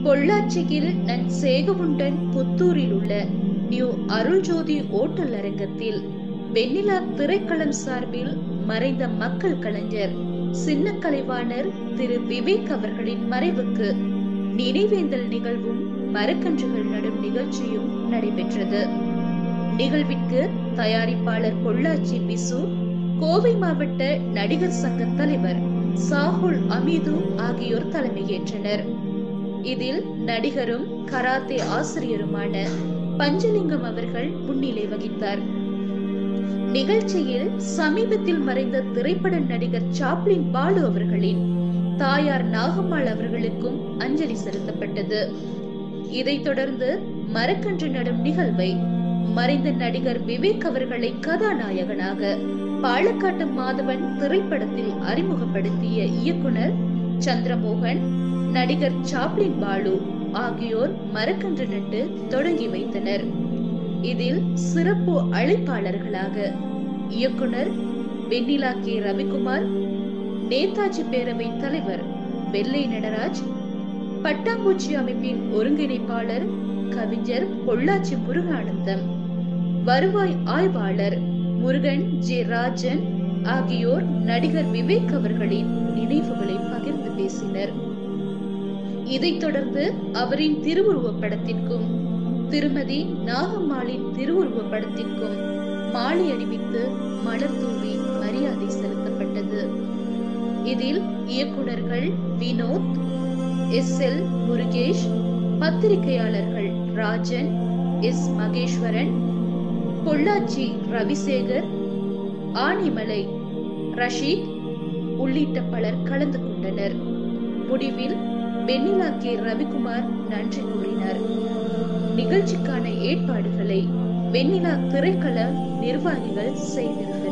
பொள்ளாச்சியில் நன் சேகவுண்டன் புத்தூரில் உள்ள new Aruljothi hotel அரங்கத்தில் வெண்ணிலா திரைக்களம் சார்பில் மறைந்த மக்கள் கலைஞர் சின்ன கலைவாணர் திரு விவேக் அவர்களின் மறைவுக்கு நினைவேந்தல் நிகழ்வும் மரக்கன்றுகள் நடும் நிகழ்ச்சியும் நடைபெற்றது நிகழ்விற்கு தயாரிப்பாளர் பொள்ளாச்சி பிசு கோவை மாவட்ட நடிகர் சங்க தலைவர் சாகுல் அமீது ஆகியோர் தலைமையேற்றனர் இதில் நடிகரும் கராத்தே ஆசிரியருமான பஞ்சலிங்கம் அவர்கள் முன்னிலை வகித்தார் நிகழ்ச்சியில் சமீபத்தில் மறைந்த திரைப்பட நடிகர் சாப்ளின் பாலு அவர்களின் தாயார் நாகம்மாள் அவர்களுக்கும் அஞ்சலி செலுத்தப்பட்டது இதைத் தொடர்ந்து மரக்கன்று நடும் நிகழ்வை மறைந்த நடிகர் விவேக் அவர்களை கதாநாயகனாக பாலக்காட்டு மாதவன் திரைப்படத்தில் அறிமுகப்படுத்திய இயக்குனர் சந்திரமோகன் நடிகர் சாப்ளின் பாலு ஆகியோர் மரக்கன்று நட்டு தொடங்கி வைத்தனர் இதில் சிறப்பு அழைப்பாளர்களாக இயக்குனர் வெண்ணிலா கே ரவிக்குமார் நேதாஜி பேரவை தலைவர் வெள்ளை நடராஜ் பட்டாம்பூச்சி அமைப்பின் ஒருங்கிணைப்பாளர் கவிஞர் பொள்ளாச்சி முருகானந்தம் வருவாய் ஆய்வாளர் முருகன் ஜே ராஜன் ஆகியோர் நடிகர் விவேக் அவர்களின் நினைவுகளை பகிர்ந்து பேசினர் இதைத் தொடர்ந்து அவரின் திருவுருவப் படத்திற்கும் திருமதி நாகம்மாளின் திருவுருவப் படத்திற்கும் மாலை அணிவித்து மலர் தூவி மரியாதை செலுத்தப்பட்டது இதில் இயக்குனர்கள் வினோத் எஸ் எல் முருகேஷ் பத்திரிகையாளர்கள் ராஜன் எஸ் மகேஸ்வரன் பொள்ளாச்சி ரவிசேகர் ஆனிமலை ரஷீத் உள்ளிட்ட பலர் கலந்து கொண்டனர் முடிவில் வெண்ணிலா கே ரவிக்குமார் நன்றி கூறினார் நிகழ்ச்சிக்கான ஏற்பாடுகளை வெண்ணிலா திரைக்கள நிர்வாகிகள் செய்திருந்தனர்